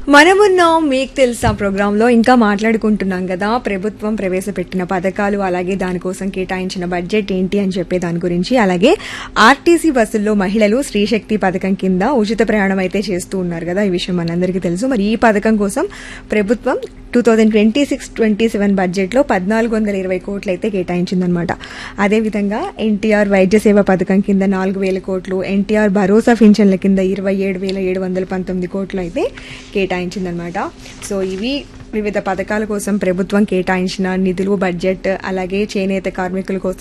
మనమున్నాం మీకు తెలుసా ప్రోగ్రాంలో ఇంకా మాట్లాడుకుంటున్నాం కదా ప్రభుత్వం ప్రవేశపెట్టిన పథకాలు అలాగే దానికోసం కేటాయించిన బడ్జెట్ ఏంటి అని చెప్పే దాని గురించి అలాగే ఆర్టీసీ బస్సుల్లో మహిళలు స్త్రీశక్తి పథకం కింద ఉచిత ప్రయాణం అయితే చేస్తూ ఉన్నారు కదా ఈ విషయం మనందరికీ తెలుసు మరి ఈ పథకం కోసం ప్రభుత్వం two thousand twenty six twenty seven బడ్జెట్లో పద్నాలుగు వందల ఇరవై కోట్లు అయితే కేటాయించిందనమాట అదేవిధంగా ఎన్టీఆర్ వైద్య సేవ పథకం కింద నాలుగు వేల కోట్లు ఎన్టీఆర్ భరోసా పింఛన్ల కింద ఇరవై ఏడు వేల ఏడు వందల పంతొమ్మిది కోట్లు అయితే కేటాయించిందనమాట సో ఇవి వివిధ పథకాల కోసం ప్రభుత్వం కేటాయించిన నిధులు బడ్జెట్ అలాగే చేనేత కార్మికుల కోసం